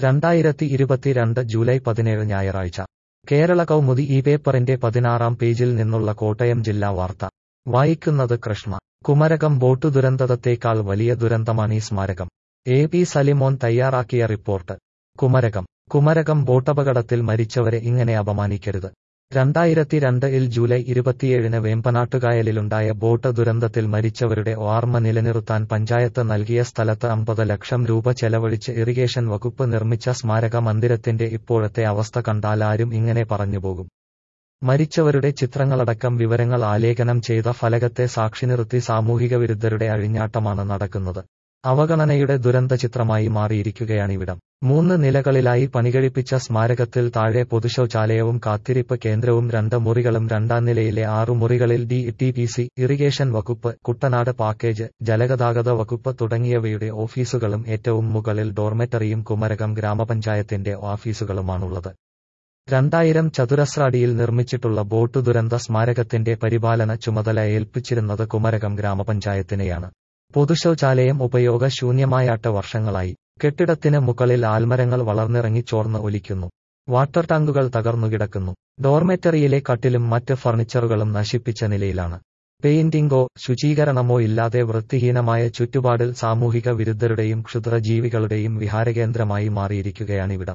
രണ്ടായിരത്തി ഇരുപത്തിരണ്ട് ജൂലൈ പതിനേഴ് ഞായറാഴ്ച കേരള കൗമുദി ഈ പേപ്പറിന്റെ പതിനാറാം പേജിൽ നിന്നുള്ള കോട്ടയം ജില്ലാ വാർത്ത വായിക്കുന്നത് കൃഷ്ണ കുമരകം ബോട്ടു ദുരന്തത്തേക്കാൾ വലിയ ദുരന്തമാണ് ഈ സ്മാരകം എ പി സലിമോൻ തയ്യാറാക്കിയ റിപ്പോർട്ട് കുമരകം കുമരകം ബോട്ടപകടത്തിൽ മരിച്ചവരെ ഇങ്ങനെ അപമാനിക്കരുത് രണ്ടായിരത്തി രണ്ടിൽ ജൂലൈ ഇരുപത്തിയേഴിന് വേമ്പനാട്ടുകായലിലുണ്ടായ ബോട്ട് ദുരന്തത്തിൽ മരിച്ചവരുടെ ഓർമ്മ നിലനിർത്താൻ പഞ്ചായത്ത് നൽകിയ സ്ഥലത്ത് അമ്പത് ലക്ഷം രൂപ ചെലവഴിച്ച് ഇറിഗേഷൻ വകുപ്പ് നിർമ്മിച്ച സ്മാരക മന്ദിരത്തിന്റെ ഇപ്പോഴത്തെ അവസ്ഥ കണ്ടാൽ ആരും ഇങ്ങനെ പറഞ്ഞുപോകും മരിച്ചവരുടെ ചിത്രങ്ങളടക്കം വിവരങ്ങൾ ആലേഖനം ചെയ്ത ഫലകത്തെ സാക്ഷി നിർത്തി സാമൂഹിക വിരുദ്ധരുടെ അഴിഞ്ഞാട്ടമാണ് നടക്കുന്നത് അവഗണനയുടെ ദുരന്ത ചിത്രമായി മാറിയിരിക്കുകയാണിവിടം മൂന്ന് നിലകളിലായി പണികഴിപ്പിച്ച സ്മാരകത്തിൽ താഴെ പൊതുശൌചാലയവും കാത്തിരിപ്പ് കേന്ദ്രവും രണ്ട് മുറികളും രണ്ടാം നിലയിലെ ആറു മുറികളിൽ D T P C irrigation വകുപ്പ് കുട്ടനാട് പാക്കേജ് ജലഗതാഗത വകുപ്പ് തുടങ്ങിയവയുടെ ഓഫീസുകളും ഏറ്റവും മുകളിൽ ഡോർമെറ്ററിയും കുമരകം ഗ്രാമപഞ്ചായത്തിന്റെ ഓഫീസുകളുമാണുള്ളത് രണ്ടായിരം ചതുരശ്രാടിയിൽ നിർമ്മിച്ചിട്ടുള്ള ബോട്ട് ദുരന്ത സ്മാരകത്തിന്റെ പരിപാലന ചുമതല ഏൽപ്പിച്ചിരുന്നത് കുമരകം ഗ്രാമപഞ്ചായത്തിനെയാണ് പൊതുശൌചാലയം ഉപയോഗശൂന്യമായാട്ട് വർഷങ്ങളായി കെട്ടിടത്തിന് മുകളിൽ ആൽമരങ്ങൾ വളർന്നിറങ്ങി ചോർന്ന് ഒലിക്കുന്നു വാട്ടർ ടാങ്കുകൾ തകർന്നുകിടക്കുന്നു ഡോർമെറ്ററിയിലെ കട്ടിലും മറ്റ് ഫർണിച്ചറുകളും നശിപ്പിച്ച നിലയിലാണ് പെയിന്റിംഗോ ശുചീകരണമോ ഇല്ലാതെ വൃത്തിഹീനമായ ചുറ്റുപാടിൽ സാമൂഹിക വിരുദ്ധരുടെയും ക്ഷുദ്രജീവികളുടെയും വിഹാരകേന്ദ്രമായി മാറിയിരിക്കുകയാണിവിടം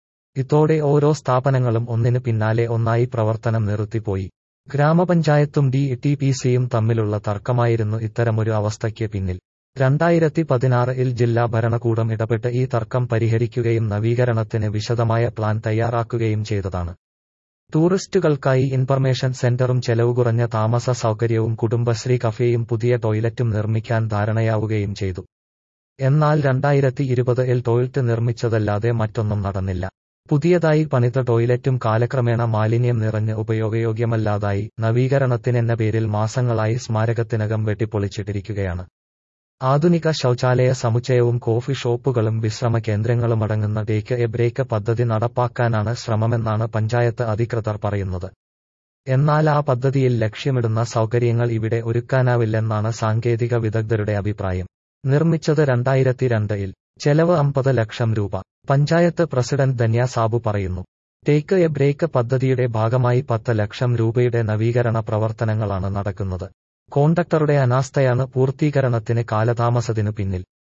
ഇതോടെ ഓരോ സ്ഥാപനങ്ങളും ഒന്നിനു പിന്നാലെ ഒന്നായി പ്രവർത്തനം നിർത്തിപ്പോയി ഗ്രാമപഞ്ചായത്തും ഡി ടി പി സിയും തമ്മിലുള്ള തർക്കമായിരുന്നു ഇത്തരമൊരു അവസ്ഥയ്ക്ക് പിന്നിൽ രണ്ടായിരത്തി പതിനാറിൽ ജില്ലാ ഭരണകൂടം ഇടപെട്ട് ഈ തർക്കം പരിഹരിക്കുകയും നവീകരണത്തിന് വിശദമായ പ്ലാൻ തയ്യാറാക്കുകയും ചെയ്തതാണ് ടൂറിസ്റ്റുകൾക്കായി ഇൻഫർമേഷൻ സെന്ററും ചെലവ് കുറഞ്ഞ താമസ സൗകര്യവും കുടുംബശ്രീ കഫേയും പുതിയ ടോയ്ലറ്റും നിർമ്മിക്കാൻ ധാരണയാവുകയും ചെയ്തു എന്നാൽ രണ്ടായിരത്തി ഇരുപതിൽ ടോയ്ലറ്റ് നിർമ്മിച്ചതല്ലാതെ മറ്റൊന്നും നടന്നില്ല പുതിയതായി പണിത ടോയ്ലറ്റും കാലക്രമേണ മാലിന്യം നിറഞ്ഞ് ഉപയോഗയോഗ്യമല്ലാതായി നവീകരണത്തിനെന്ന പേരിൽ മാസങ്ങളായി സ്മാരകത്തിനകം വെട്ടിപ്പൊളിച്ചിട്ടിരിക്കുകയാണ് ആധുനിക ശൌചാലയ സമുച്ചയവും കോഫി ഷോപ്പുകളും വിശ്രമ കേന്ദ്രങ്ങളുമടങ്ങുന്ന ടേക്ക് എ ബ്രേക്ക് പദ്ധതി നടപ്പാക്കാനാണ് ശ്രമമെന്നാണ് പഞ്ചായത്ത് അധികൃതർ പറയുന്നത് എന്നാൽ ആ പദ്ധതിയിൽ ലക്ഷ്യമിടുന്ന സൗകര്യങ്ങൾ ഇവിടെ ഒരുക്കാനാവില്ലെന്നാണ് സാങ്കേതിക വിദഗ്ധരുടെ അഭിപ്രായം നിർമ്മിച്ചത് രണ്ടായിരത്തി രണ്ടിൽ ചെലവ് അമ്പത് ലക്ഷം രൂപ പഞ്ചായത്ത് പ്രസിഡന്റ് ധന്യ സാബു പറയുന്നു ടേക്ക് എ ബ്രേക്ക് പദ്ധതിയുടെ ഭാഗമായി പത്ത് ലക്ഷം രൂപയുടെ നവീകരണ പ്രവർത്തനങ്ങളാണ് നടക്കുന്നത് കോണ്ടക്ടറുടെ അനാസ്ഥയാണ് പൂർത്തീകരണത്തിന് കാലതാമസത്തിനു പിന്നിൽ